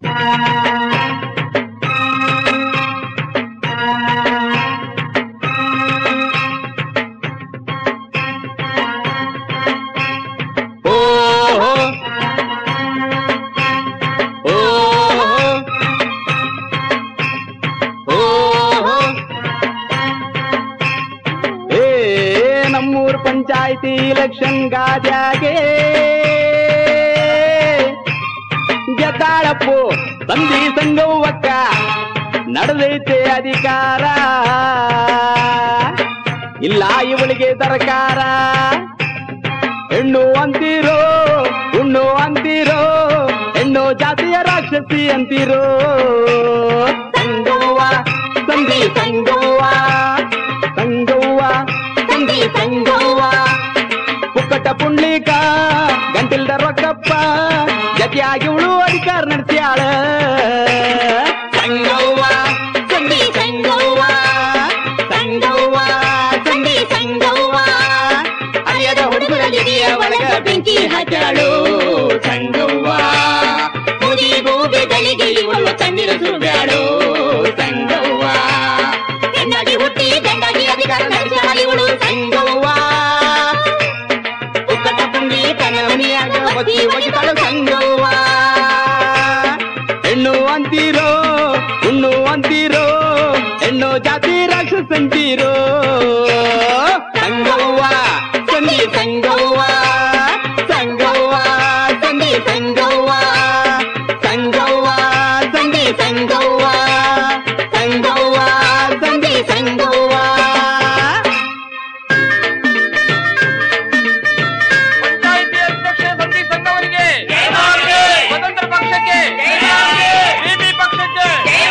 ಓಹೋ ಓಹೋ ಓಹೋ ಏ ನಮ್ಮೂರ್ ಪಂಚಾಯತಿ ಇಲೆಕ್ಷನ್ ಗಾದ್ಯಾಗೆ ಗೆದ್ದಾಳಪ್ಪು ತಂದಿ ಸಂಗವ್ವಕ್ಕ ನಡೆದೈತೆ ಅಧಿಕಾರ ಇಲ್ಲ ಇವಳಿಗೆ ದರಕಾರ ಹೆಣ್ಣು ಅಂತೀರೋ ಹುಣ್ಣು ಅಂತೀರೋ ಹೆಣ್ಣು ಜಾತಿಯ ರಾಕ್ಷಸಿ ಅಂತೀರೋ ಸಂಗವ್ವ ಸಂಧಿ ಸಂಗವ್ವ ಸಂಗವ್ವ ಸಂಧಿ ಸಂಗವ್ವ ಪುಕ್ಕಟ ಪುಂಡ್ಲಿಕ ಗಂಟಿಲ್ದ ರೊಕ್ಕಪ್ಪ ಜತಿಯಾಗಿ ಇವಳು ಅಧಿಕಾರ ನಡೆಸ್ಯಾಳ ಸಂಗವ್ವ ಸಂಧಿ ಸಂಗವ್ವ ಸಂಗವ್ವ ಸಂಧಿ ಸಂಗವ್ವ ಅರಿಯದ ಹುಡುಗರ ಲಿಡಿಯ ಒಳಗ ಬೆಂಕಿ ಹಾಕ್ಯಾಳು ಸಂಗವ್ವ ಮುದಿ ಗೂಬೆಗಳಿಗೆ ಇವಳು ಕಣ್ಣೀರು ಸುಬ್ಯಾಳು ಸಂಗವ್ವ ಹೆಣ್ಣಾಗಿ ಹುಟ್ಟಿ ಗಂಡಾಗಿ ಅಧಿಕಾರ ನಡೆಸ್ಯಾಳ ಇವಳು ಸಂಗವ್ವ ಉಕ್ಕಟ ಪುಂಡಿ ತನ್ನ ಮನೆಯಾಗ ಒತ್ತಿ ಒಗಿತಾಳು ಸಂಗವ್ವ ಹೆಣ್ಣು ಅಂತೀರೋ ಹುಣ್ಣು ಅಂತೀರೋ ಹೆಣ್ಣು ಜಾತಿ ರಾಕ್ಷಸ ಅಂತೀರೋ ಸಂಗವ್ವ ಸಂಧಿ ಸಂಗವ್ವ ಸಂಗವ್ವ ಸಂಧಿ ಸಂಗವ್ವ ಸಂಗವ್ವ ಸಂಧಿ ಸಂಗವ್ವ ಸಂಗವ್ವ ಸಂಧಿ ಸಂಗವ್ವ ಪಂಚಾಯಿತಿ ಅಧ್ಯಕ್ಷ ಸಂದೀಪ್ ಸಂಘವರಿಗೆ ಸ್ವತಂತ್ರ ಪಕ್ಷಕ್ಕೆ ಬಿಪಿ ಪಕ್ಷಕ್ಕೆ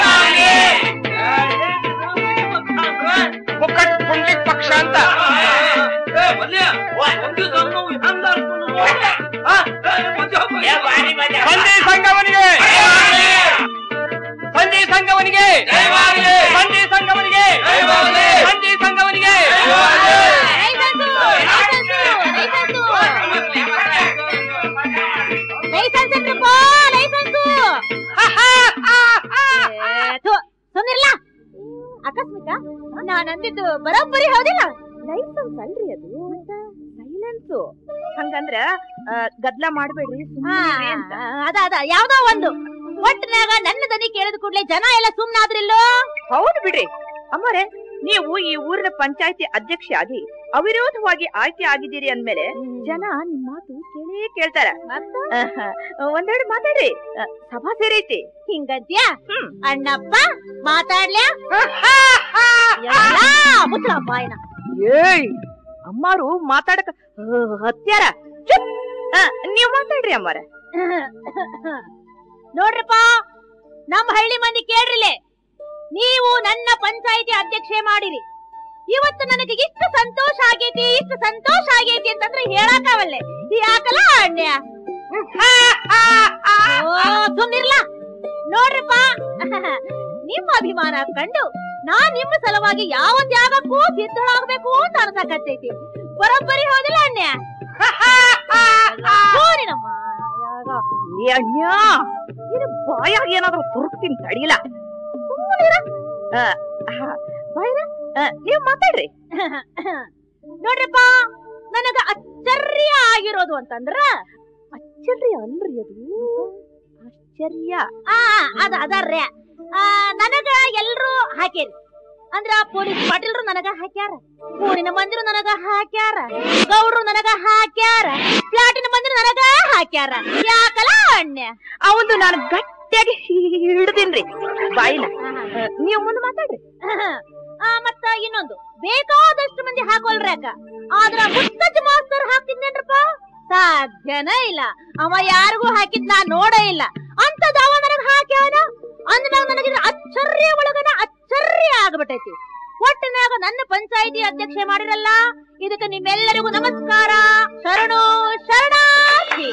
ಪುಕ್ಕಟ್ ಪುಂಡ್ಲಿಕ್ ಪಕ್ಷ ಅಂತ ಸಂಧಿ ಸಂಘವನಿಗೆ ಸಂಧಿ ಸಂಘವನಿಗೆ ಸಂಧಿ ಸಂಘವನಿಗೆ ಸಂಧಿ ಸಂಘವನಿಗೆ ಲೈಸೆನ್ಸ್ ಅಂದ್ರಪ್ಪ ಲೈಸೆನ್ಸು ಸುಂದಿರ್ಲ ಆಕಸ್ಮಿಕ ನಾನ್ ಅಂದಿದ್ದು ಬರೋಬ್ಬರಿ ಹೌದಿಲ್ಲ ಲೈಸೆನ್ಸ್ ಅಲ್ರಿ ಅದು ಸೈಲೆನ್ಸ್ ಹಂಗಂದ್ರ ಗದ್ಲ ಮಾಡ್ಬೇಡ್ರಿ ಅದ ಅದ ಯಾವ್ದೋ ಒಂದು ಒಟ್ಟಿನಾಗ ನನ್ನ ದನಿ ಕೇಳಿದ ಕೂಡ್ಲೆ ಜನ ಎಲ್ಲ ಸುಮ್ನಾದ್ರಿಲ್ಲೋ ಹೌದು ಬಿಡ್ರಿ ಅಮ್ಮರೇ ನೀವು ಈ ಊರಿನ ಪಂಚಾಯತಿ ಅಧ್ಯಕ್ಷೆ ಆಗಿ ಅವಿರೋಧವಾಗಿ ಆಯ್ಕೆ ಆಗಿದ್ದೀರಿ ಅಂದ್ಮೇಲೆ ಜನ ನಿಮ್ ಮಾತು ಕೇಳೇ ಕೇಳ್ತಾರ ಆಹ್, ಒಂದೆರಡು ಮಾತಾಡ್ರಿ ಅಹ್, ಸಭಾ ಸೇರೈತಿ ಹಿಂಗದ್ಯಾ ಹ್ಮ್. ಅಣ್ಣಪ್ಪ ಮಾತಾಡ್ಲ್ಯಾ ಮುಚ್ಚ ಬಾಯ್ನ ಏಯ್ ಅಮ್ಮಾರು ಮಾತಾಡಕ ಅಹ್, ಹತ್ಯಾರ ಚುಪ್ ಅಹ್, ನೀವ್ ಮಾತಾಡ್ರಿ ಅಮ್ಮಾರ ನೋಡ್ರಪ್ಪ ನಮ್ಮ ಹಳ್ಳಿ ಮಂದಿ ಕೇಳ್ರಿಲೆ ನೀವು ನನ್ನ ಪಂಚಾಯಿತಿ ಅಧ್ಯಕ್ಷೆ ಮಾಡಿರಿ ಇವತ್ತು ನನಗೆ ಇಷ್ಟು ಸಂತೋಷ ಆಗೈತಿ ಇಷ್ಟು ಸಂತೋಷ ಆಗೈತಿ ಅಂತಂದ್ರೆ ಹೇಳಾಕವಲ್ಲೆ ಯಾಕಲ್ಲ ಅಣ್ಯ ಓ ಸುಮ್ನಿರ್ಲ ನೋಡ್ರಪ್ಪ ನಿಮ್ಮ ಅಭಿಮಾನ ಕಂಡು ನಾನ್ ನಿಮ್ಮ ಸಲುವಾಗಿ ಯಾವ ತ್ಯಾಗಕ್ಕೂ ಸಿದ್ಧಳಾಗ್ಬೇಕು ಅಂತ ಅನ್ಸಕತ್ತೈತಿ ಬರೋಬ್ಬರಿ ಹೋದಿಲ್ಲ ಅಣ್ಯ ಸೂರಿನಮ್ಮ ಏ ಅಣ್ಯ ಇದು ಬಾಯಾಗ ಏನಾದ್ರೂ ತುರುಕ್ತೀನಿ ತಡಿಲ್ಲ ಸುಮ್ಮನಿರ ಬಾಯ್ರ ಅಹ್, ನೀವ್ ಮಾತಾಡ್ರಿ ನೋಡ್ರಪ್ಪ ನನಗ ಆಶ್ಚರ್ಯ ಆಗಿರೋದು ಅಂತಂದ್ರ ಆಶ್ಚರ್ಯ ಅಲ್ರಿ ಅದು ಆಶ್ಚರ್ಯ ಆ ಅದ ಅದರ್ಯ ಆ, ನನಗ ಎಲ್ರು ಹಾಕ್ಯಾರಿ ಅಂದ್ರ ಪೊಲೀಸ್ ಪಾಟೀಲ್ರು ನನಗ ಹಾಕ್ಯಾರ ಊರಿನ ಮಂದಿರು ನನಗ ಹಾಕ್ಯಾರ ಗೌಡ್ರು ನನಗ ಹಾಕ್ಯಾರ ಪ್ಲಾಟಿನ ಮಂದಿರು ನನಗ ಹಾಕ್ಯಾರ ಯಾಕಲ್ಲ ಅಣ್ಣ ಅವಂದು ನಾನು ಗಟ್ಟಿಯಾಗಿ ಹಿಡ್ದಿನ್ರಿ ಬಾಯಿನ ಅಹ್, ನೀವ್ ಮುಂದೆ ಮಾತಾಡ್ರಿ ಆ, ಮತ್ತ ಇನ್ನೊಂದು ಬೇಕಾದಷ್ಟು ಮಂದಿ ಹಾಕೋಲ್ರಾಕ ಆದ್ರ ಮುತ್ತಜ್ಜ ಮಾಸ್ತರ್ ಹಾಕ್ತಿದ್ನೇನ್ರಪ್ಪ ಸಾಧ್ಯನೇ ಇಲ್ಲ ಅವ ಯಾರಿಗೂ ಹಾಕಿದ್ ನಾ ನೋಡೇ ಇಲ್ಲ ಅಂತದ್ ಅವ ನನಗ್ ಹಾಕ್ಯಾನ ಅಂದ್ಮ್ಯಾಗ ನನಗಿದ್ರ ಆಶ್ಚರ್ಯ ಒಳಗನ ಆಶ್ಚರ್ಯ ಆಗ್ಬಿಟ್ಟೈತಿ ಒಟ್ಟಿನಾಗ ನನ್ನ ಪಂಚಾಯಿತಿ ಅಧ್ಯಕ್ಷೆ ಮಾಡಿರಲ್ಲ ಇದಕ್ಕೆ ನಿಮ್ಮೆಲ್ಲರಿಗೂ ನಮಸ್ಕಾರ ಶರಣು ಶರಣಾರ್ಥಿ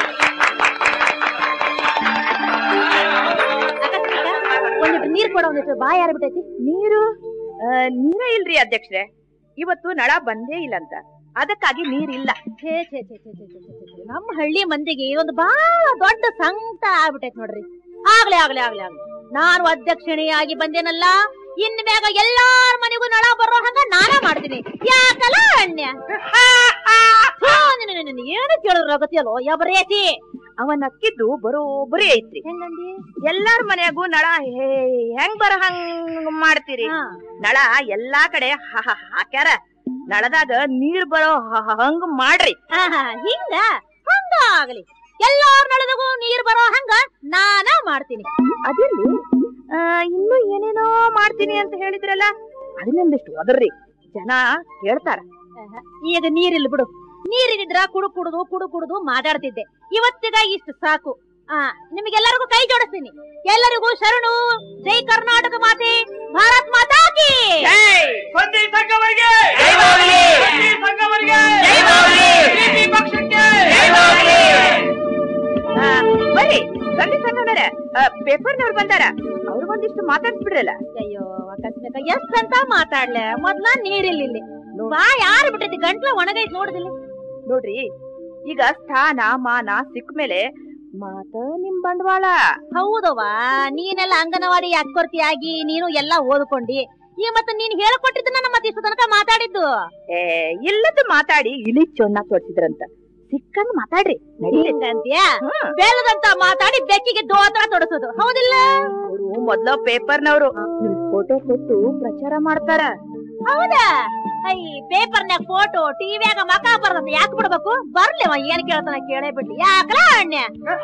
ಅಕಸ್ಮಾತ್ ಒಂದಿಟ್ಟು ನೀರ್ ಕೊಡೋ ಒಂದಿಟ್ಟು ಬಾಯ್ ಯಾರ್ಬಿಟ್ಟೈತಿ ನೀರು ಅಹ್, ನೀರೇ ಇಲ್ರಿ ಅಧ್ಯಕ್ಷರೇ ಇವತ್ತು ನಳ ಬಂದೇ ಇಲ್ಲ ಅಂತ ಅದಕ್ಕಾಗಿ ನೀರಿಲ್ಲ ಛೇ ಛೇ ಛೇ ಛೇ ಛೇ ಛೇ ಛೇ ಛೇ ಛೇ. ನಮ್ಮ ಹಳ್ಳಿ ಮಂದಿಗೆ ಒಂದು ಬಾಳ ದೊಡ್ಡ ಸಂಕಟ ಆಗ್ಬಿಟ್ಟೈತಿ ನೋಡ್ರಿ ಆಗ್ಲಿ ಆಗ್ಲಿ ಆಗ್ಲಿ ಆಗ್ಲಿ ನಾನು ಅಧ್ಯಕ್ಷಿಣಿಯಾಗಿ ಬಂದೇನಲ್ಲ ಇನ್ ಮ್ಯಾಗ ಎಲ್ಲಾರ ಮನೆಗೂ ನಳ ಬರೋ ಹಂಗ ನಾನ ಮಾಡ್ತೀನಿ ಯಾಕಲ್ಲ ಅಣ್ಣ ಥು, ನಿನ್ನ- ನಿನ್ನ- ನಿನ್ನ ಏನು ಕೇಳಿದ್ರ ಗತಿಯಲ್ಲೋ ಯಬರೇತಿ ಅವನ್ ಅಕ್ಕಿದ್ದು ಬರೋಬ್ಬರಿ ಐತ್ರಿ ಹೆಂಗಂದಿ ಎಲ್ಲಾರ ಮನ್ಯಾಗೂ ನಳ ಹೇ- ಹೆಂಗ್ ಬರ ಹಂಗ್ ಮಾಡ್ತೀರಿ ಹಾ. ನಳ ಎಲ್ಲಾ ಕಡೆ ಹ- ಹ- ಹಾಕ್ಯಾರ ನಳದಾಗ ನೀರ್ ಬರೋ ಹ- ಹ- ಹಂಗ್ ಮಾಡ್ರಿ ಆಹಾ, ಹಿಂಗ ಹಂಗ ಆಗಲಿ ಎಲ್ಲಾರ ನಳದಗೂ ನೀರ್ ಬರೋ ಹಂಗ ನಾನ ಮಾಡ್ತೀನಿ ಅದಿರ್ಲಿ ಆ, ಇನ್ನೂ ಏನೇನೋ ಮಾಡ್ತೀನಿ ಅಂತ ಹೇಳಿದ್ರಲ್ಲ ಅದನ್ನೊಂದಿಷ್ಟು ಒದರ್ರಿ ಜನ ಹೇಳ್ತಾರ ಆಹಾ, ಈಗ ನೀರಿಲ್ಲ ಬಿಡು ನೀರಿದ್ರ ಕುಡು ಕುಡುದು ಕುಡು ಕುಡುದು ಮಾತಾಡ್ತಿದ್ದೆ ಇವತ್ತಿಗ ಇಷ್ಟು ಸಾಕು ಆ ನಿಮಗೆಲ್ಲರಿಗೂ ಕೈ ಜೋಡಿಸ್ತೀನಿ ಎಲ್ಲರಿಗೂ ಶರಣು ಜೈ ಕರ್ನಾಟಕ ಮಾತೆ ಭಾರತ್ ಮಾತಾ ಕಿ ಸಂಧಿ ಸಂಘವರಿಗೆ ಜಯವಾಗಲಿ. ಸಂಧಿ ಸಂಘವರಿಗೆ ಜಯವಾಗಲಿ. ಬಿಜೆಪಿ ಪಕ್ಷಕ್ಕೆ ಆ, ಬರ್ರಿ ಸಂಧಿ ಸಂಘದವ್ರ ಪೇಪರ್ನವ್ರು ಬಂದಾರ ಅವ್ರಿಗೊಂದಿಷ್ಟು ಮಾತಾಡ್ಸ್ಬಿಡ್ರಲ್ಲ ಅಯ್ಯೋ ಅಕಸ್ಮಾತ್ ಎಷ್ಟಂತ ಮಾತಾಡ್ಲೆ ಮೊದ್ಲ ನೀರಿಲ್ಲ ಇಲ್ಲಿ ಬಾ ಯಾರು ಬಿಟ್ಟೈತಿ ಗಂಟ್ಲ ಒಣಗೈತ್ ನೋಡುದಿಲ್ಲ ನೋಡ್ರಿ ಈಗ ಸ್ಥಾನ ಮಾನ ಸಿಕ್ಕ ಮೇಲೆ ಮಾತ ನಿಮ್ ಬಂಡವಾಳ ಹೌದವ್ವ ನೀನೆಲ್ಲ ಅಂಗನವಾಡಿ ಅಕ್ಕೊರ್ತಿಯಾಗಿ ನೀನು ಎಲ್ಲ ಓದ್ಕೊಂಡಿ ಈ ಮತ್ತೆ ನೀನ್ ಹೇಳ್ಕೊಟ್ಟಿದ್ದನ್ನ ನಮ್ಮ ಇಷ್ಟು ತನಕ ಮಾತಾಡಿದ್ದು ಏ ಇಲ್ಲದ ಮಾತಾಡಿ ಇಲಿ ಚೊಣ್ಣ ತೋರ್ಸಿದ್ರಂತ ಸಿಕ್ಕಂಗ್ ಮಾತಾಡ್ರಿ ನಡೀರಿ ಅಂತೀಯ ಬೇಲದಂತ ಮಾತಾಡಿ ಬೆಕ್ಕಿಗೆ ದೋತ್ರ ತೊಡಸೋದು ಹೌದಿಲ್ಲ ಅವರು ಮೊದ್ಲ ಪೇಪರ್ನವರು ನಿಮ್ ಫೋಟೋ ಕೊಟ್ಟು ಪ್ರಚಾರ ಮಾಡ್ತಾರ ಹೌದಾ ಐ ಪೇಪರ್ನ್ಯಾಗ ಫೋಟೋ ಟಿವಿಯಾಗ ಮಕ ಬರ್ತಂತ ಯಾಕೆ ಬಿಡ್ಬೇಕು ಬರ್ಲಿವ ಏನ್ ಕೇಳ್ತಾನ ಕೇಳೇ ಬಿಡ್ಲಿ ಯಾಕಲ ಅಣ್ಣ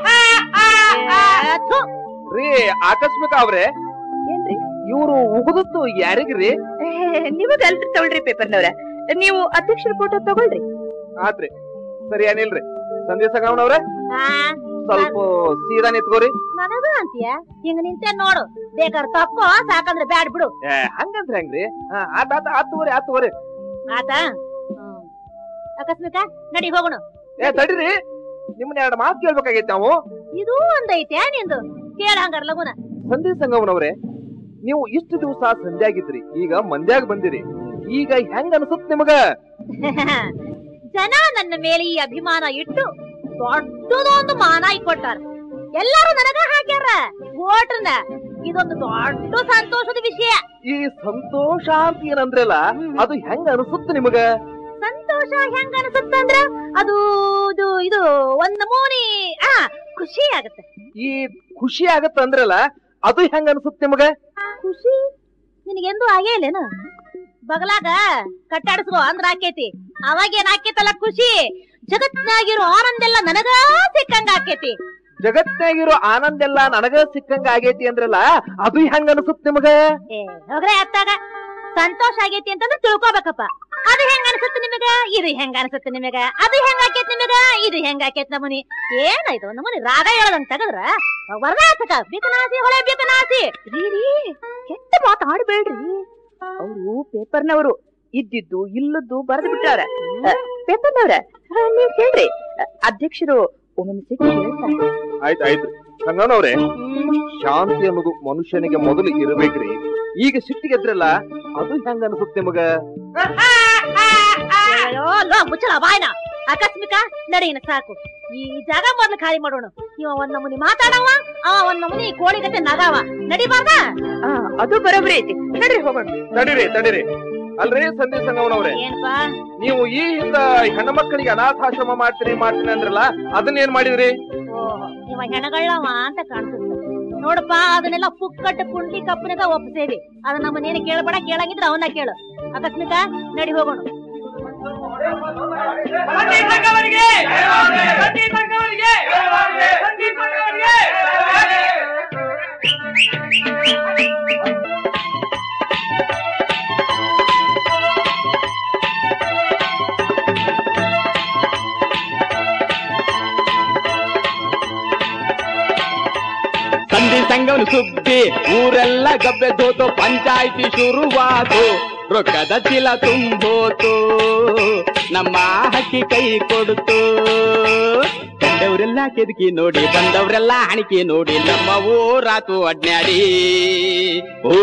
ಥು, ರೀ ಆಕಸ್ಮಿಕ ಅವ್ರೆ ಏನ್ರಿ ಇವ್ರು ಉಗುದದ್ದು ಯಾರಿಗ್ರಿ ಏ, ನಿಮಗ್ ಅಲ್ರಿ ತಗೊಳ್ರಿ ಪೇಪರ್ನವ್ರ ನೀವು ಅಧ್ಯಕ್ಷರ ಫೋಟೋ ತಗೊಳ್ರಿ ಆತ್ರಿ ಸರಿ ಏನಿಲ್ರಿ ಸಂಧಿ ಸಂಗಮನವ್ರೆ ಆ, ಸ್ವಲ್ಪ ಸೀದಾ ನಿಂತ್ಕೋರಿ ನನಗೂ ಅಂತೀಯ ಹಿಂಗ ನಿಂತೆ ನೋಡು ಬೇಕಾದ್ರೆ ತಕ್ಕೋ ಸಾಕಂದ್ರೆ ಬ್ಯಾಡ್ ಬಿಡು ಏ ಹಂಗಂದ್ರೆ ಹೆಂಗ್ರಿ ಹಾ, ಆತ್ ಆತ ಹತ್ತುವರಿ ಹತ್ತುವರಿ ಆತ ಹ್ಮ್. ಅಕಸ್ಮಿಕ ನಡಿ ಹೋಗೋಣ ಏ ತಡೀರಿ ನಿಮ್ಮನ್ನ ಎರಡು ಮಾತು ಕೇಳ್ಬೇಕಾಗೈತಿ ನಾವು ಇದು ಒಂದೈತೆ ನಿಂದು ಕೇಳ ಹಂಗಾರ ಲಗುನ ಸಂಧಿ ಸಂಗಮನವ್ರೆ ನೀವು ಇಷ್ಟು ದಿವಸ ಸಂಧ್ಯಾಗಿದ್ರಿ ಈಗ ಮಂದ್ಯಾಗ ಬಂದಿರಿ ಈಗ ಹೆಂಗ್ ಅನ್ಸುತ್ ನಿಮಗ ಜನ ನನ್ನ ಮೇಲೆ ಈ ಅಭಿಮಾನ ಇಟ್ಟು ದೊಡ್ಡದೊಂದು ಮಾನ ಇಟ್ಕೊಟ್ಟಾರ ಎಲ್ಲರೂ ನನಗ ಹಾಕ್ಯಾರ ಓಟ್ರನ್ನ ಇದೊಂದು ದೊಡ್ಡ ಸಂತೋಷದ ವಿಷಯ ಈ ಸಂತೋಷ ಅಂತ ಏನಂದ್ರಲ್ಲ ಅದು ಹೆಂಗ್ ಅನ್ಸುತ್ತ ನಿಮಗ ಸಂತೋಷ ಹೆಂಗ ಅನ್ಸುತ್ತಂದ್ರ ಅದು ಇದು ಇದು ಒಂದ್ ನಮೂನಿ ಆ ಖುಷಿ ಆಗತ್ತೆ ಈ ಖುಷಿ ಆಗತ್ತ ಅಂದ್ರಲ್ಲ ಅದು ಹೆಂಗ್ ಅನ್ಸುತ್ತ ನಿಮಗ ಖುಷಿ ನಿನಗೆಂದೂ ಆಗೇ ಇಲ್ಲೇನು ಬಗಲಾಗ ಕಟ್ಟಾಡಿಸ್ಕೋ ಅಂದ್ರ ಆಕೇತಿ ಅವಾಗ ಏನ್ ಆಕೇತಲ್ಲ ಖುಷಿ ಜಗತ್ನಾಗಿರೋ ಆನಂದ ಎಲ್ಲ ನನಗ ಸಿಕ್ಕಂಗ ಆಕೇತಿ ಜಗತ್ನಾಗಿರೋ ಆನಂದ ಎಲ್ಲ ನನಗ ಸಿಕ್ಕಂಗ ಆಗೈತಿ ಅಂದ್ರಲ್ಲ ಅದು ಹೆಂಗ್ ಅನ್ಸುತ್ತ ನಿಮಗ ಏ ಹೋಗ್ರೆ ಅತ್ತಾಗ ಸಂತೋಷ ಆಗೈತಿ ಅಂತಂದ್ರೆ ತಿಳ್ಕೊಬೇಕಪ್ಪ ಅದು ಹೆಂಗ ಅನ್ಸುತ್ತೆ ನಿಮಗ ಇದು ಹೆಂಗ ಅನ್ಸುತ್ತೆ ನಿಮಗ ಅದು ಹೆಂಗ ಆಕೇತ್ ನಿಮಗ ಇದು ಹೆಂಗ ಆಕೇತ್ ನಮುನಿ ಏನಾಯ್ತು ನಮುನಿ ರಾಗ ಹೇಳದಂತ ತಗದ್ರ ವರ್ಣಾತಕ ಬಿಕನಾಸಿ ಹೊಳೆ ಬಿಕನಾಸಿ ರೀ ರೀ ಕೆಟ್ಟ ಮಾತಾಡ್ಬೇಡ್ರಿ ಅವರು ಪೇಪರ್ನವರು ಇದ್ದಿದ್ದು ಇಲ್ಲದ್ದು ಬರೆದು ಬಿಟ್ಟಾರ ಪೇಪರ್ನವ್ರ ನೀವ್ ಕೇಳ್ರಿ ಅ, ಅಧ್ಯಕ್ಷರು ಒಮ್ಮೊಮ್ಮೆ ಸಿಟ್ಟು ಹೇಳ್ತಾರೆ ಆಯ್ತು ಆಯ್ತು ಸಂಗನವ್ರೆ ಶಾಂತಿ ಅನ್ನೋದು ಮನುಷ್ಯನಿಗೆ ಮೊದಲು ಇರಬೇಕ್ರಿ ಈಗ ಸಿಟ್ಟಿಗೆದ್ರಲ್ಲ ಅದು ಹೆಂಗ್ ಅನ್ಸುತ್ತ ನಿಮಗ ಅಯ್ಯೋ ಲೋ ಮುಚ್ಚಳ ಬಾಯ್ನ ಆಕಸ್ಮಿಕ ನಡೀನ ಸಾಕು ಈ ಜಾಗ ಮೊದ್ಲು ಖಾಲಿ ಮಾಡೋಣ ಇವ ಒಂದ್ ನಮೂನಿ ಮಾತಾಡವ ಅವ ಒಂದ್ ನಮೂನಿ ಕೋಳಿ ಗತೆ ನಗಾವ ನಡಿಬಾರ್ದ ಆ, ಅದು ಬರೋಬ್ರಿ ಐತಿ ನಡ್ರಿ ಹೋಗೋಣ ತಡೀರಿ ತಡೀರಿ ಅಲ್ರಿ ಸಂಧಿ ಸಂಗಮನವ್ರೆ ಏನಪ್ಪಾ ನೀವು ಈ ಹಿಂದ ಹೆಣ್ಣು ಮಕ್ಕಳಿಗೆ ಅನಾಥಾಶ್ರಮ ಮಾಡ್ತೀನಿ ಮಾಡ್ತೀನಿ ಅಂದ್ರಲ್ಲ ಅದನ್ನ ಏನ್ ಮಾಡಿದ್ರಿ ಓಹೋ ಇವ ಹೆಣಗಳ್ಳವ ಅಂತ ಕಾಣಿಸುತ್ತೆ ನೋಡಪ್ಪ ಅದನ್ನೆಲ್ಲ ಪುಕ್ಕಟ್ಟ ಪುಂಡಿ ಕಪ್ಪನಿಗ ಒಪ್ಪಿಸೇವಿ ಅದ ನಮ್ಮನೇನು ಕೇಳಬೇಡ ಕೇಳಂಗಿದ್ರೆ ಅವನ್ನ ಕೇಳು ಅಕಸ್ಮಿಕ ನಡಿ ಹೋಗೋಣ ಸಂಧಿ ಸಂಗಮನಿಗೆ ಸಂಧಿ ಸಂಗಮನಿಗೆ ಸಂಧಿ ಸಂಗಮನಿಗೆ ಸಂಧಿ ಸಂಗಮನ ಸುದ್ದಿ ಊರೆಲ್ಲ ಗಬ್ಬೆ ದೋತು ಪಂಚಾಯ್ತಿ ಶುರುವಾತು ರೊಕ್ಕದ ಚೀಲ ತುಂಬೋತು ನಮ್ಮ ಹಕ್ಕಿ ಕೈ ಕೊಡ್ತು ಕಂಡವರೆಲ್ಲ ಕೆದಕಿ ನೋಡಿ ಬಂದವರೆಲ್ಲ ಹಣಿಕೆ ನೋಡಿ ನಮ್ಮ ಊರಾತು ಅಡ್ನಾಡಿ ಓ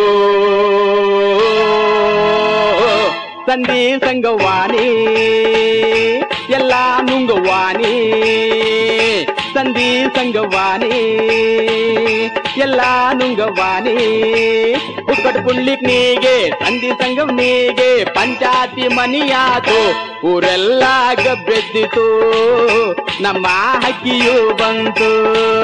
ಸಂಧಿ ಸಂಗವಾಣಿ ಎಲ್ಲ ನುಂಗವಾಣಿ ಸಂಧಿ ಸಂಗವಾನೆ ಎಲ್ಲ ನುಂಗವಾನೆ ಉಕ್ಕಟ್ ಪುಳ್ಳಿಕ್ ನೀಗೆ ಸಂಧಿ ಸಂಗಮ್ ನೀಗೆ ಪಂಚಾಯತಿ ಮನಿಯಾತು ಊರೆಲ್ಲ ಗಬ್ಬೆದ್ದಿತು ನಮ್ಮ ಹಕ್ಕಿಯು ಬಂತು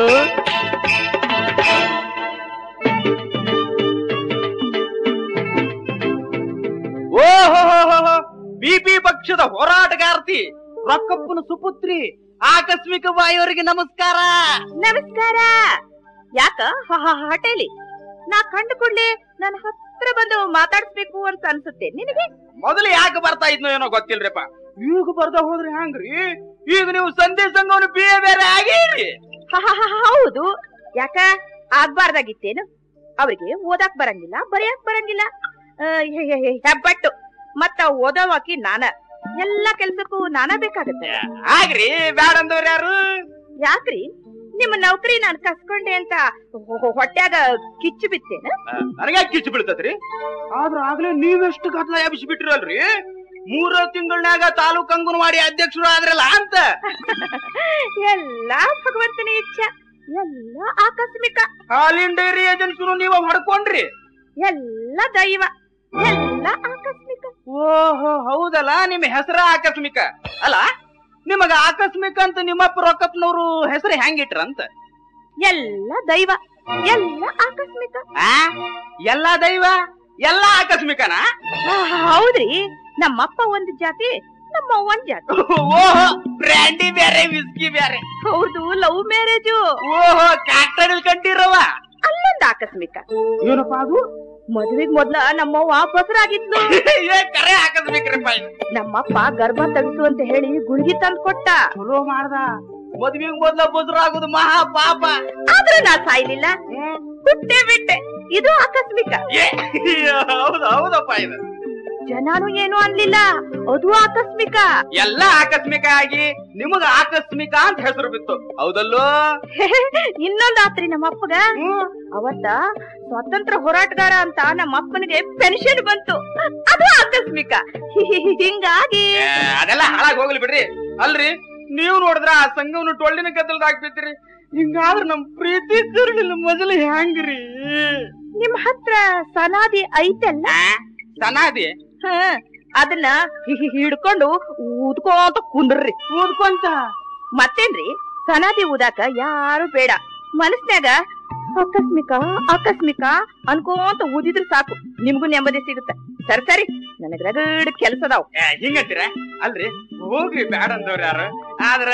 ಓಹೋ ಬಿಪಿ ಪಕ್ಷದ ಹೋರಾಟಗಾರ್ತಿ ರೊಕ್ಕಪ್ಪನ ಸುಪುತ್ರಿ ಆಕಸ್ಮಿಕ ವಾಯುವರಿಗೆ ನಮಸ್ಕಾರ ನಮಸ್ಕಾರ ಯಾಕ ಹ- ಹ- ಹಟೇಲಿ ನಾ ಕಂಡು ಕೂಡ್ಲೆ ನನ್ನ ಹತ್ರ ಬಂದು ಮಾತಾಡ್ಸ್ಬೇಕು ಅಂತ ಅನ್ಸುತ್ತೆ ನಿನಗೆ ಮೊದಲು ಯಾಕೆ ಬರ್ತಾ ಇದ್ನೋ ಏನೋ ಗೊತ್ತಿಲ್ರಿಪ್ಪ ಈಗ ಬರ್ದ ಹೋದ್ರೆ ಹ್ಯಾಂಗ್ರಿ ಈಗ ನೀವು ಸಂಧಿ ಸಂಘವನ್ನು ಬಿ ಬೇರೆ ಆಗೀರಿ ಹ- ಹ- ಹ- ಹೌದು ಯಾಕ ಆಗ್ಬಾರ್ದಾಗಿತ್ತೇನು ಅವ್ರಿಗೆ ಓದಾಕ್ ಬರಂಗಿಲ್ಲ ಬರೆಯಕ್ ಬರಂಗಿಲ್ಲ ಆ, ಹೆ- ಹೆ- ಹೆ- ಹೆಬ್ಬಟ್ಟು ಮತ್ತ ಓದೋವಾಕಿ ನಾನ ಎಲ್ಲಾ ಕೆಲ್ಸಕ್ಕೂ ನಾನ ಬೇಕಾಗತ್ತೆ ಆಗ್ರಿ ಬ್ಯಾಡ ಅಂದವ್ರು ಯಾರು ಯಾಕ್ರಿ ನಿಮ್ಮ ನೌಕರಿ ನಾನ್ ಕಸ್ಕೊಂಡೆ ಅಂತ ಹೊ- ಹೊ- ಹೊಟ್ಯಾಗ ಕಿಚ್ಚು ಬಿತ್ತೇನ ನನಗೆ ಕಿಚ್ಚು ಬೀಳ್ತದ್ರಿ ಆದ್ರ ಆಗ್ಲೇ ನೀವೆಷ್ಟು ಗದ್ದಲ ಎಬ್ಸಿ ಬಿಟ್ಟಿರಲ್ರಿ ಮೂರ ತಿಂಗಳನ್ಯಾಗ ತಾಲೂಕ್ ಅಂಗನವಾಡಿ ಅಧ್ಯಕ್ಷರು ಆದ್ರಲ್ಲ ಅಂತ ಎಲ್ಲಾ ಭಗವಂತನ ಇಚ್ಛೆ ಎಲ್ಲ ಆಕಸ್ಮಿಕ ಹಾಲಿನ ಡೈರಿ ಏಜೆನ್ಸಿನು ನೀವ ಹೊಡ್ಕೊಂಡ್ರಿ ಎಲ್ಲ ದೈವ ಎಲ್ಲ ಆಕಸ್ಮಿಕ ಓಹೋ ಹೌದಲ್ಲ ನಿಮ್ಮ ಹೆಸರ ಆಕಸ್ಮಿಕ ಅಲ್ಲ ನಿಮಗ ಆಕಸ್ಮಿಕ ಅಂತ ನಿಮ್ಮಪ್ಪ ರೊಕ್ಕಪ್ಪನವ್ರು ಹೆಸರು ಹೆಂಗಿಟ್ರಂತ ಎಲ್ಲ ದೈವ ಎಲ್ಲ ಆಕಸ್ಮಿಕ ಆ ಎಲ್ಲಾ ದೈವ ಎಲ್ಲಾ ಆಕಸ್ಮಿಕನಾ ಆ, ಹೌದ್ರಿ ನಮ್ಮಪ್ಪ ಒಂದ್ ಜಾತಿ ನಮ್ಮ ಒಂದ್ ಜಾತಿ ಓಹೋ ಬ್ರ್ಯಾಂಡಿ ಬೇರೆ ವಿಸ್ಕಿ ಬೇರೆ ಹೌದು ಲವ್ ಮ್ಯಾರೇಜು ಓಹೋ ಕ್ಯಾಕ್ಟರ್ ಕಂಡಿರವ ಅಲ್ಲೊಂದ್ ಆಕಸ್ಮಿಕ ಏನಪ್ಪ ಅದು ಮದ್ವೆಗ್ ಮೊದ್ಲ ನಮ್ಮವ್ವ ಬಸರಾಗಿದ್ಲು ಏ ಕರೆ ಆಕಸ್ಮಿಕ್ರಪ್ಪ ಇದು. ನಮ್ಮಪ್ಪ ಗರ್ಭ ತೆಗ್ಸು ಅಂತ ಹೇಳಿ ಗುಳಿಗೆ ತಂದ್ ಕೊಟ್ಟ ಚಲೋ ಮಾಡ್ದ ಮದ್ವೆಗ್ ಮೊದ್ಲ ಬುದ್ರಾಗುದು ಮಹಾ ಪಾಪ ಆದ್ರೂ ನಾ ಸಾಯ್ಲಿಲ್ಲ ಹುಟ್ಟೆ ಬಿಟ್ಟೆ ಇದು ಆಕಸ್ಮಿಕ ಏ ಹೌದು ಹೌದಪ್ಪ ಇದು ಜನಾನು ಏನು ಅನ್ಲಿಲ್ಲ ಅದು ಆಕಸ್ಮಿಕ ಎಲ್ಲ ಆಕಸ್ಮಿಕ ಆಗಿ ನಿಮಗ ಆಕಸ್ಮಿಕ ಅಂತ ಹೆಸರು ಬಿತ್ತು ಹೌದಲ್ಲೋ ಇನ್ನೊಂದ್ ಆತ್ರಿ ನಮ್ಮಪ್ಪಗ ಅವತ್ತ ಸ್ವಾತಂತ್ರ್ಯ ಹೋರಾಟಗಾರ ಅಂತ ನಮ್ಮ ಅಪ್ಪನಿಗೆ ಪೆನ್ಷನ್ ಬಂತು ಅದು ಆಕಸ್ಮಿಕ ಹಿಂಗಾಗಿ ಏ, ಅದೆಲ್ಲ ಹಾಳಾಗಿ ಹೋಗ್ಲಿ ಬಿಡ್ರಿ ಅಲ್ರಿ ನೀವು ನೋಡಿದ್ರ ಆ ಸಂಘವನ್ನು ಟೊಳ್ಳಿನ ಗದ್ದಲ್ದಾಗ ಬಿದ್ರಿ ಹಿಂಗಾದ್ರ ನಮ್ ಪ್ರೀತಿ ಕರುಳಿಲ್ಲ ಮೊದಲು ಹೆಂಗ್ರಿ ನಿಮ್ ಹತ್ರ ಸನಾದಿ ಐತಲ್ಲ ಸನಾದಿ ಹ, ಅದನ್ನ ಹಿ- ಹಿ- ಹಿಡ್ಕೊಂಡು ಊದ್ಕೋತ ಕುಂದ್ರಿ ಊದ್ಕೊಂತ ಮತ್ತೇನ್ರಿ ಸನಾದಿ ಊದಾಕ ಯಾರು ಬೇಡ ಮನಸ್ನ್ಯಾಗ ಆಕಸ್ಮಿಕ ಆಕಸ್ಮಿಕ ಅನ್ಕೋಂತ ಊದಿದ್ರು ಸಾಕು ನಿಮ್ಗೂ ನೆಮ್ಮದಿ ಸಿಗುತ್ತೆ ಸರಿ ಸರಿ ನನಗ್ ರಗಡ್ ಕೆಲ್ಸದಾವ್ ಏ, ಹಿಂಗಂತೀರ ಅಲ್ರಿ ಹೋಗ್ರಿ ಬ್ಯಾಡ ಅಂದವ್ರ ಯಾರು ಆದ್ರ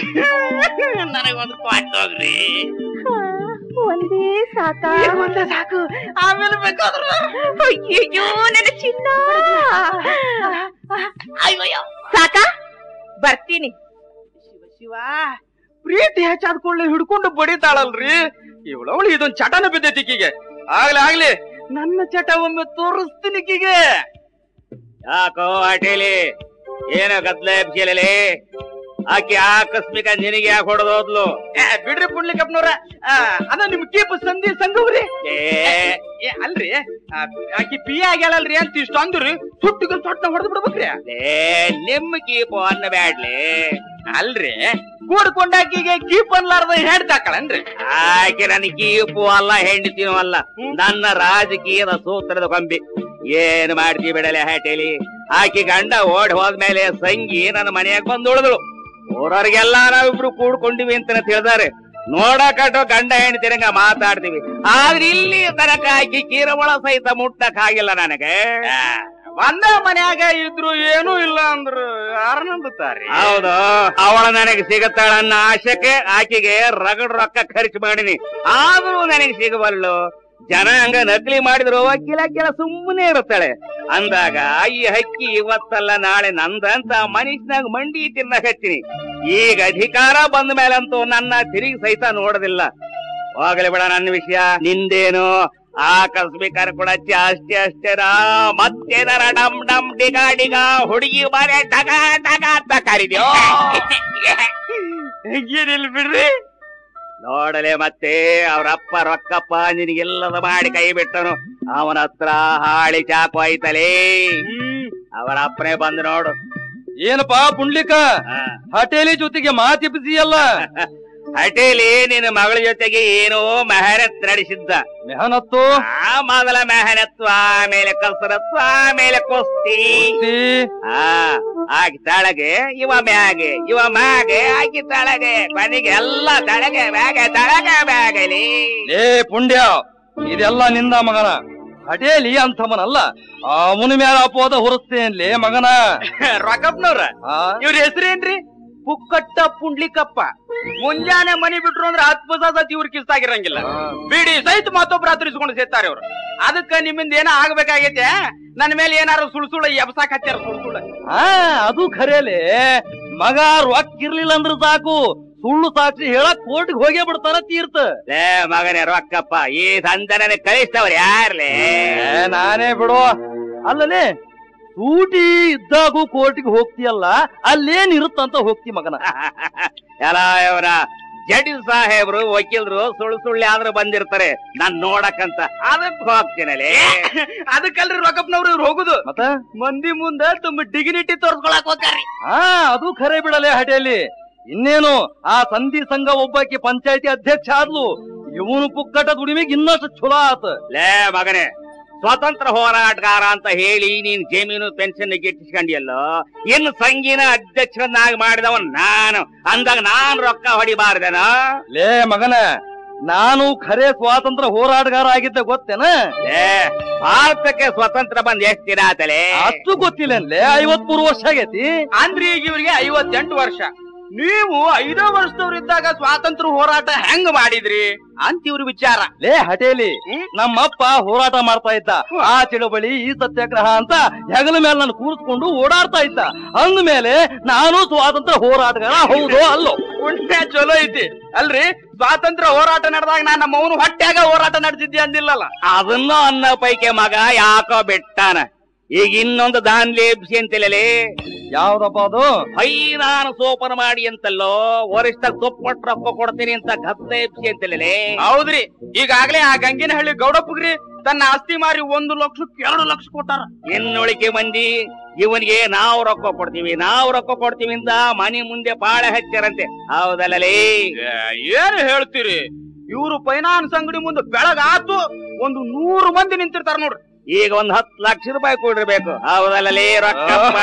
ನನಗೊಂದು ಕ್ವಾಟ್ ಹೋಗ್ರಿ ಹಾ, ಒಂದೇ ಸಾಕಾ ಒಂದ ಸಾಕು ಆಮೇಲೆ ಬೇಕಾದ್ರ ಅಯ್ಯಯ್ಯೋ ನನ್ನ ಚಿನ್ನ ಸಾಕಾ ಬರ್ತೀನಿ ಶಿವ ಶಿವ ಪ್ರೀತಿ ಹೆಚ್ಚಾದ ಕೂಡಲೇ ಹಿಡ್ಕೊಂಡು ಬಡಿತಾಳಲ್ರಿ ಇವಳವಳು ಇದೊಂದ್ ಚಟನ ಬಿದ್ದೈತಿ ಈಕಿಗೆ ಆಗ್ಲಿ ಆಗ್ಲಿ ನನ್ನ ಚಟ ಒಮ್ಮೆ ತೋರಿಸ್ತೀನಿ ಈಕಿಗೆ ಯಾಕೋ ಅಟೇಲಿ ಏನೋ ಗದ್ಲ ಎಬ್ಸಿಯಲೇ ಆಕೆ ಆಕಸ್ಮಿಕ ನಿನಗೆ ಯಾಕೆ ಹೊಡೆದೋದ್ಲು ಏ, ಬಿಡ್ರಿ ಪುಣ್ಲಿಕಪ್ಪನವ್ರ ಅದ ನಿಮ್ ಕೀಪ್ ಸಂಧಿ ಸಂಘವ್ರಿ ಏ ಏ ಅಲ್ರಿ ಆ, ಆಕಿ ಪಿ ಆಗ್ಯಾಳಲ್ರಿ ಅಂತ ಇಷ್ಟ ಅಂದ್ರಿ ಸುಟ್ಟಿಗೆ ಸೊಟ್ಟ ಹೊಡೆದ್ ಬಿಡ್ಬೇಕ್ರಿ ಲೇ ನಿಮ್ ಕೀಪು ಅನ್ನ ಬ್ಯಾಡ್ಲಿ ಅಲ್ರಿ ಕೂಡ್ಕೊಂಡಾಕಿಗೆ ಕೀಪ್ ಅನ್ಲಾರ್ದ ಹೇಳ್ತಾಕಳನ್ರಿ ಆಕೆ ನನ್ನ ಕೀಪು ಅಲ್ಲ ಹೆಂಡತಿನೂ ಅಲ್ಲ ನನ್ನ ರಾಜಕೀಯದ ಸೂತ್ರದ ಕೊಂಬಿ ಏನ್ ಮಾಡ್ತಿ ಬಿಡಲೆ ಹ್ಯಾಟೇಲಿ ಆಕಿ ಗಂಡ ಓಡ್ ಹೋದ್ಮೇಲೆ ಸಂಗಿ ನನ್ನ ಮನೆಯಾಗ ಬಂದು ಉಳಿದಳು ಊರವ್ರಿಗೆಲ್ಲ ನಾವಿಬ್ರು ಕೂಡ್ಕೊಂಡಿವಿ ಅಂತ ತಿಳಿದಾರೆ ನೋಡಕಟ್ಟು ಗಂಡ ಹೆಂಡತಿರಂಗ ಮಾತಾಡ್ತೀವಿ ಆದ್ರೆ ಇಲ್ಲಿ ತನಕ ಆಕಿ ಕೀರವಳ ಸಹಿತ ಮುಟ್ಟಕ್ ಆಗಿಲ್ಲ ನನಗೆ ಒಂದ ಮನ್ಯಾಗ ಇದ್ರು ಏನೂ ಇಲ್ಲ ಅಂದ್ರು ಯಾರ ನಂಬುತ್ತಾರಿ ಹೌದು ಅವಳ ನನಗೆ ಸಿಗುತ್ತಾಳನ್ನ ಆಶಕ್ಕೆ ಆಕೆಗೆ ರಗಡ್ ರೊಕ್ಕ ಖರ್ಚು ಮಾಡಿನಿ ಆದ್ರೂ ನನಗೆ ಸಿಗಬಲ್ಲು ಜನ ಹಂಗ ನಕಲಿ ಮಾಡಿದ್ರು ಕಿಲ ಕಿಲ ಸುಮ್ಮನೆ ಇರುತ್ತಾಳೆ ಅಂದಾಗ ಈ ಹಕ್ಕಿ ಇವತ್ತಲ್ಲ ನಾಳೆ ನಂದಂತ ಮನುಷ್ಯನಾಗ ಮಂಡಿ ತಿನ್ನಕ್ ಹಚ್ಚಿನಿ ಈಗ ಅಧಿಕಾರ ಬಂದ ಮೇಲಂತೂ ನನ್ನ ತಿರುಗಿ ಸಹಿತ ನೋಡೋದಿಲ್ಲ ಹೋಗಲಿ ಬಿಡ ನನ್ನ ವಿಷಯ ನಿಂದೇನು ಆಕಸ್ಮಿಕ ಕೂಡ ಅಷ್ಟೇ ಅಷ್ಟೇನಾ ಮತ್ತೇನಾರ ಡಮ್ ಡಮ್ ಡಿಗ ಡಿಗ ಹುಡುಗಿ ಬಾರೆ ಡಗ ಡಗ ಅಂತ ಕರಿದ್ಯೋ ಹೆಂಗೇನಿಲ್ಲ ಬಿಡ್ರಿ ನೋಡಲೆ ಮತ್ತೆ ಅವರಪ್ಪ ರೊಕ್ಕಪ್ಪ ನಿನಗೆಲ್ಲದ ಮಾಡಿ ಕೈ ಬಿಟ್ಟನು ಅವನ ಹತ್ರ ಹಾಳಿ ಚಾಕು ಐತಲೇ ಅವರ ಅಪ್ಪನೇ ಬಂದು ನೋಡು ಏನಪ್ಪಾ ಪುಂಡ್ಲಿಕ ಆ, ಹಟೇಲಿ ಜೊತೆಗೆ ಮಾತಿಪ್ಸಿಯಲ್ಲ ಹಟೇಲಿ ನಿನ್ನ ಮಗಳ ಜೊತೆಗೆ ಏನೋ ಮೆಹನತ್ ನಡೆಸಿದ್ದ ಮೆಹನತ್ತು ಆ ಮೊದಲ ಮೆಹನತ್ತು ಆಮೇಲೆ ಕಸರತ್ತು ಆಮೇಲೆ ಕುಸ್ತಿ ಕುಸ್ತಿ. ಆ ಆಕಿ ತಳಗೆ ಇವ ಮ್ಯಾಗೆ ಇವ ಮ್ಯಾಗೆ ಆಕಿ ತಳಗೆ ಕೊನೆಗೆ ಎಲ್ಲ ತಳಗೆ ಮ್ಯಾಗೆ ತಳಗೆ ಮ್ಯಾಗಲಿ ಏ ಪುಂಡ್ಯ ಇದೆಲ್ಲ ನಿಂದ ಮಗನ ಹಡೇಲಿ ಅಂತವನಲ್ಲ ಅವನ ಮೇಲೆ ಅಪೋದ ಹೊರಸ್ತೇನ್ಲೇ ಮಗನ ರೊಕ್ಕಪ್ಪನವ್ರ ಆ? ಇವ್ರ ಹೆಸರೇನ್ರಿ ಪುಕ್ಕಟ್ಟ ಪುಂಡ್ಲಿಕಪ್ಪ ಮುಂಜಾನೆ ಮನಿ ಬಿಟ್ರು ಅಂದ್ರೆ ಹತ್ತು ಬಸ ಸತಿ ಇವ್ರ ಕಿಸ್ತಾಗಿರಂಗಿಲ್ಲ ಬಿಡಿ ಸಹಿತ ಮತ್ತೊಬ್ರು ಹತ್ತಿರಿಸ್ಕೊಂಡು ಸೇರ್ತಾರೆ ಅವ್ರು ಅದಕ್ಕ ನಿಮ್ಮಿಂದ ಏನೋ ಆಗ್ಬೇಕಾಗೈತೆ ನನ್ನ ಮೇಲೆ ಏನಾರು ಸುಳ್ ಸುಳ್ಳ ಎಬ್ಸಾಕ್ ಹಚ್ಚಾರ ಸುಳ್ ಸುಳ್ಳ ಆ ಅದು ಖರೇಲೆ ಮಗ ರೊಕ್ಕ ಇರ್ಲಿಲ್ಲ ಅಂದ್ರೆ ಸಾಕು ಸುಳ್ಳು ಸಾಕ್ಷಿ ಹೇಳಕ್ ಕೋರ್ಟ್ಗೆ ಹೋಗೇ ಬಿಡ್ತಾರ ತೀರ್ಥ ಲೇ ಮಗನೇ ರೊಕ್ಕಪ್ಪ ಈ ದಂಧನೆ ಕಳಿಸ್ತವ್ರ ಯಾರ್ಲೇ ಏ, ನಾನೇ ಬಿಡು ಅಲ್ಲಲೇ ಸೂಟಿ ಇದ್ದಾಗೂ ಕೋರ್ಟಿಗೆ ಹೋಗ್ತೀಯಲ್ಲ ಅಲ್ಲೇನ್ ಇರುತ್ತಂತ ಹೋಗ್ತಿ ಮಗನ ಎಲ್ಲ ಇವರ ಜಡ್ಜ್ ಸಾಹೇಬ್ರು ವಕೀಲರು ಸುಳ್ಳು ಸುಳ್ಳು ಆದ್ರೂ ಬಂದಿರ್ತಾರೆ ನಾನ್ ನೋಡಕ್ಕಂತ ಅದಕ್ ಹೋಗ್ತೀನಲೇ ಅದಕ್ಕಲ್ರಿ ರೊಕ್ಕಪ್ಪನವ್ರು ಇವ್ರು ಹೋಗುದು ಮತ್ತ ಮಂದಿ ಮುಂದ ತುಂಬ ಡಿಗ್ನಿಟಿ ತೋರ್ಸ್ಕೊಳಕ್ ಹೋಗ್ತಾರ್ರಿ ಹಾ ಅದು ಖರೆ ಬಿಡಲೆ ಹಟೇಲಿ ಇನ್ನೇನು ಆ ಸಂಧಿ ಸಂಘ ಒಬ್ಬಾಕಿ ಪಂಚಾಯತಿ ಅಧ್ಯಕ್ಷ ಆದ್ಲು ಇವನು ಪುಕ್ಕಟ ದುಡಿಮೆಗೆ ಇನ್ನಷ್ಟು ಚಲೋ ಆತ ಲೇ ಮಗನೇ ಸ್ವತಂತ್ರ ಹೋರಾಟಗಾರ ಅಂತ ಹೇಳಿ ನೀನ್ ಜಮೀನು ಪೆನ್ಷನ್ ಗಿಟ್ಟಿಸ್ಕೊಂಡಿಯಲ್ಲೋ ಇನ್ನು ಸಂಗೀನ ಅಧ್ಯಕ್ಷರನ್ನಾಗಿ ಮಾಡಿದವನ್ ನಾನು ಅಂದಾಗ ನಾನ್ ರೊಕ್ಕ ಹೊಡಿಬಾರ್ದೇನ ಲೇ ಮಗನ ನಾನು ಖರೆ ಸ್ವಾತಂತ್ರ್ಯ ಹೋರಾಟಗಾರ ಆಗಿದ್ದೆ ಗೊತ್ತೇನ ಲೇ ಭಾರತಕ್ಕೆ ಸ್ವತಂತ್ರ ಬಂದ್ ಎಷ್ಟ್ ದಿನ ಆತಲೇ ಅಷ್ಟು ಗೊತ್ತಿಲ್ಲನ್ಲೇ ಐವತ್ ಮೂರು ವರ್ಷ ಆಗೈತಿ ಅಂದ್ರೆ ಈಗ ಇವ್ರಿಗೆ ಐವತ್ತೆಂಟು ವರ್ಷ ನೀವು ಐದೋ ವರ್ಷದವ್ರಿದ್ದಾಗ ಸ್ವಾತಂತ್ರ್ಯ ಹೋರಾಟ ಹೆಂಗ್ ಮಾಡಿದ್ರಿ ಅಂತ ಇವ್ರ ವಿಚಾರ ಲೇ ಹಟೇಲಿ ಹ್ಮ್? ನಮ್ಮಪ್ಪ ಹೋರಾಟ ಮಾಡ್ತಾ ಇದ್ದ ಆ ಚಳವಳಿ ಈ ಸತ್ಯಾಗ್ರಹ ಅಂತ ಹೆಗಲ ಮೇಲೆ ನಾನು ಕೂರಿಸ್ಕೊಂಡು ಓಡಾಡ್ತಾ ಇದ್ದ ಅಂದ್ಮೇಲೆ ನಾನು ಸ್ವಾತಂತ್ರ್ಯ ಹೋರಾಟಗಾರ ಹೌದೋ ಅಲ್ಲೋ ಪುಣ್ಯ ಚಲೋ ಐತಿ ಅಲ್ರಿ ಸ್ವಾತಂತ್ರ್ಯ ಹೋರಾಟ ನಡೆದಾಗ ನಾನು ನಮ್ಮ ಅವನು ಹೊಟ್ಯಾಗ ಹೋರಾಟ ನಡೆಸಿದ್ದೆ ಅಂದಿಲ್ಲಲ್ಲ ಅದನ್ನು ಅನ್ನೋ ಪೈಕಿ ಮಗ ಯಾಕೋ ಬಿಟ್ಟಾನ ಈಗ ಇನ್ನೊಂದು ದಾನ್ ಲೇಪ್ಸಿ ಅಂತಲೇ ಯಾವ್ದಪ್ಪ ಅದು ಹೈ ನಾನು ಸೋಪನ ಮಾಡಿ ಅಂತಲ್ಲೋ ವರಿಷ್ಠ ತುಪ್ಪಟ್ಟು ರೊಕ್ಕ ಕೊಡ್ತೀನಿ ಅಂತ ಗದ್ದೆ ಎಪ್ಸಿ ಅಂತಲೇ ಹೌದ್ರಿ ಈಗಾಗ್ಲೇ ಆ ಗಂಗಿನಹಳ್ಳಿ ಗೌಡಪ್ಪಗ್ರಿ ತನ್ನ ಆಸ್ತಿ ಮಾರಿ ಒಂದು ಲಕ್ಷಕ್ಕೆ ಎರಡು ಲಕ್ಷ ಕೊಟ್ಟಾರ ಇನ್ನುಳಿಕೆ ಮಂದಿ ಇವನಿಗೆ ನಾವು ರೊಕ್ಕ ಕೊಡ್ತೀವಿ ನಾವು ರೊಕ್ಕ ಕೊಡ್ತೀವಿ ಅಂತ ಮನೆ ಮುಂದೆ ಬಾಳೆ ಹಚ್ಚಾರಂತೆ ಹೌದಲ್ಲಲೇ ಏನು ಹೇಳ್ತೀರಿ ಇವ್ರು ಫೈನಾನ್ಸ್ ಅಂಗಡಿ ಮುಂದೆ ಬೆಳಗಾತು ಒಂದು ನೂರು ಮಂದಿ ನಿಂತಿರ್ತಾರ ನೋಡ್ರಿ ಈಗ ಒಂದ್ ಹತ್ತು ಲಕ್ಷ ರೂಪಾಯಿ ಕೊಡಿರ್ಬೇಕು ಹೌದಲ್ಲಲೇ ರೊಕ್ಕಪ್ಪ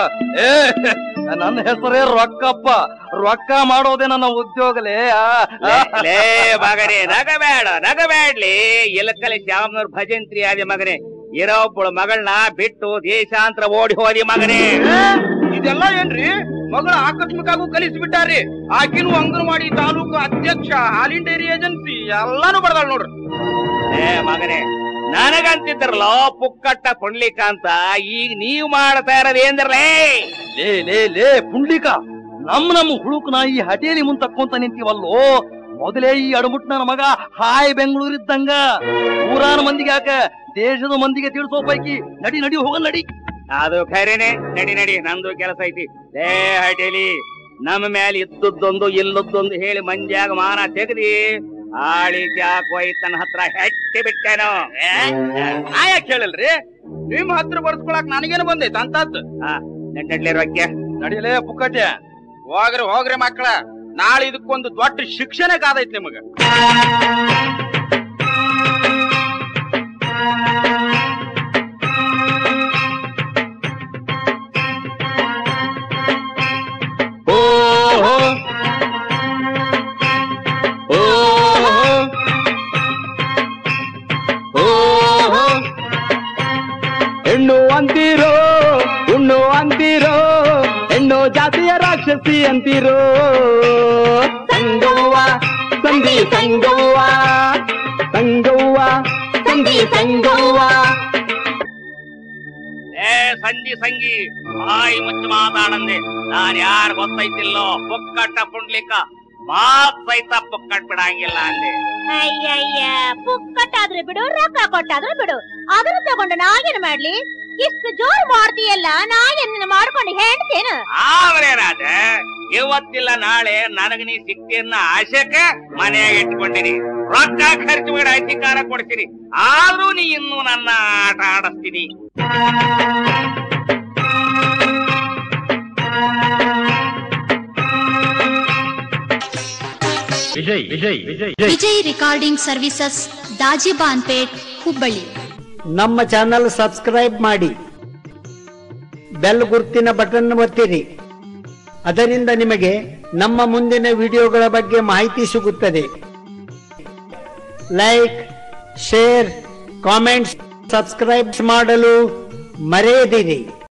ಏ ನನ್ನ ಹೆಸರೇ ರೊಕ್ಕಪ್ಪ ರೊಕ್ಕ ಮಾಡೋದೇ ನನ್ನ ಉದ್ಯೋಗಲೇ ಆ, ಆ. ಲೇ- ಲೇ ಮಗನೇ ನಗಬೇಡ ನಗಬೇಡ್ಲಿ ಇಲಕ್ಕಲಿ ಶ್ಯಾಮನವ್ರ ಭಜಂತ್ರಿ ಆದಿ ಮಗನೇ ಇರೋ ಒಬ್ಬಳು ಮಗಳನ್ನ ಬಿಟ್ಟು ದೇಶಾಂತರ ಓಡಿ ಹೋದಿ ಮಗನೇ ಏ, ಇದೆಲ್ಲ ಏನ್ರಿ ಮಗಳ ಆಕಸ್ಮಿಕ ಆಗು ಕಲಿಸಿಬಿಟ್ಟಾರಿ ಆಕಿನೂ ಅಂಗನವಾಡಿ ತಾಲೂಕು ಅಧ್ಯಕ್ಷ ಹಾಲಿನ ಡೈರಿ ಏಜೆನ್ಸಿ ಎಲ್ಲಾನು ಬರ್ದಾಳ ನೋಡ್ರಿ ಏ ಮಗನೇ ನನಗಂತಿದ್ರಲ್ಲೋ ಪುಕ್ಕಟ್ಟ ಪುಂಡ್ಲಿಕ ಅಂತ ಈಗ ನೀವ್ ಮಾಡ್ತಾ ಇರೋದ್ ಏನ್ರಲೇ ಲೇ ಲೇ ಲೇ ಪುಂಡ್ಲಿಕ ನಮ್ ನಮ್ ಹುಡುಕ್ ನಾ ಈ ಹಟೇಲಿ ಮುಂದ್ ತಕ್ಕೊಂತ ನಿಂತೀವಲ್ಲೋ ಮೊದಲೇ ಈ ಅಡಮುಟ್ ನನ್ನ ಮಗ ಹಾಯ್ ಬೆಂಗಳೂರಿದ್ದಂಗ ಊರಾನ ಮಂದಿಗೆ ಯಾಕ ದೇಶದ ಮಂದಿಗೆ ತಿಳಿಸೋ ಪೈಕಿ ನಡಿ ನಡಿ ಹೋಗಲ್ ನಡಿ ಅದು ಖರೇನೆ ನಡಿ ನಡಿ ನಂದು ಕೆಲಸ ಐತಿ ಲೇ ಹಟೇಲಿ ನಮ್ಮ ಮೇಲೆ ಇದ್ದದ್ದೊಂದು ಇಲ್ಲದ್ದೊಂದು ಹೇಳಿ ಮಂದ್ಯಾಗ ಮಾನ ತೆಗ್ದಿ ಆಳಿಗೆ ಯಾಕೋ ತನ್ನ ಹತ್ರ ಹೆಟ್ಟಿ ಬಿಟ್ಟೇನೋ ಏ? ನಾ ಯಾಕೆ ಹೇಳಿಲ್ರಿ ನಿಮ್ ಹತ್ರ ಬರ್ಸ್ಕೊಳಕ್ ನನಗೇನು ಬಂದೈತೆ ಅಂತದ್ದು ನಡ್ಲಿ ರೊಕ್ಕ ನಡಿಲೇ ಪುಕ್ಕಟೆ ಹೋಗ್ರಿ ಹೋಗ್ರಿ ಮಕ್ಕಳ ನಾಳೆ ಇದಕ್ಕೊಂದು ದೊಡ್ಡ ಶಿಕ್ಷಣ ಕಾದೈತಿ ನಿಮಗ ಓಹೋ ಓಹೋ ಓಹೋ ಹೆಣ್ಣು ಅಂತೀರೋ ಹುಣ್ಣು ಅಂತೀರೋ ಹೆಣ್ಣು ಜಾತಿಯ ರಾಕ್ಷಸಿ ಅಂತೀರೋ ಸಂಗವ್ವ ಸಂಧಿ ಸಂಗವ್ವ ಸಂಗವ್ವ ಸಂಧಿ ಸಂಗವ್ವ ಏ ಸಂಜಿ ಸಂಗಿ ಬಾಯಿ ಮುಚ್ಚಿ ಮಾತಾಡಂದೆ ನಾನ್ ಯಾರು ಗೊತ್ತೈತಿಲ್ಲೋ ಪುಕ್ಕಟ್ಟ ಪುಂಡ್ಲಿಕ್ಕ ಮಾತ್ ಸಹಿತ ಪುಕ್ಕಟ್ ಬಿಡಂಗಿಲ್ಲ ಅಂದೆ ಅಯ್ಯಯ್ಯ ಪುಕ್ಕಟ್ಟಾದ್ರೆ ಬಿಡು ರೊಕ್ಕ ಕೊಟ್ಟಾದ್ರೆ ಬಿಡು ಅದನ್ನ ತಗೊಂಡು ನಾಗೇನ್ ಮಾಡ್ಲಿ ಇಷ್ಟು ಜೋರ್ ಮಾಡ್ತೀಯಲ್ಲ ನಾಗೇನ್ ಮಾಡ್ಕೊಂಡು ಹೇಳ್ತೇನು ಆದ್ರೇನಾದ ಇವತ್ತಿಲ್ಲ ನಾಳೆ ನನಗ ನೀ ಸಿಕ್ತಿಯನ್ನ ಆಶಕ್ಕೆ ಮನೆಯಾಗ ಇಟ್ಕೊಂಡಿನಿ ರೊಕ್ಕ ಖರ್ಚು ಮಾಡಿ ಅಧಿಕಾರ ಕೊಡ್ತೀನಿ ಆದ್ರೂ ನೀ ಇನ್ನೂ ನನ್ನ ಆಟ ಆಡಿಸ್ತೀನಿ ವಿಜಯ್ ರೆಕಾರ್ಡಿಂಗ್ ಸರ್ವಿಸಸ್ ದಾಜಿಬಾನ್ಪೇಟ್ ಹುಬ್ಬಳ್ಳಿ ನಮ್ಮ ಚಾನಲ್ ಸಬ್ಸ್ಕ್ರೈಬ್ ಮಾಡಿ ಬೆಲ್ ಗುರ್ತಿನ ಬಟನ್ ಒತ್ತಿರಿ ಅದರಿಂದ ನಿಮಗೆ ನಮ್ಮ ಮುಂದಿನ ವಿಡಿಯೋಗಳ ಬಗ್ಗೆ ಮಾಹಿತಿ ಸಿಗುತ್ತದೆ ಲೈಕ್ ಶೇರ್ ಕಾಮೆಂಟ್ಸ್ ಸಬ್ಸ್ಕ್ರೈಬ್ ಮಾಡಲು ಮರೆಯದಿರಿ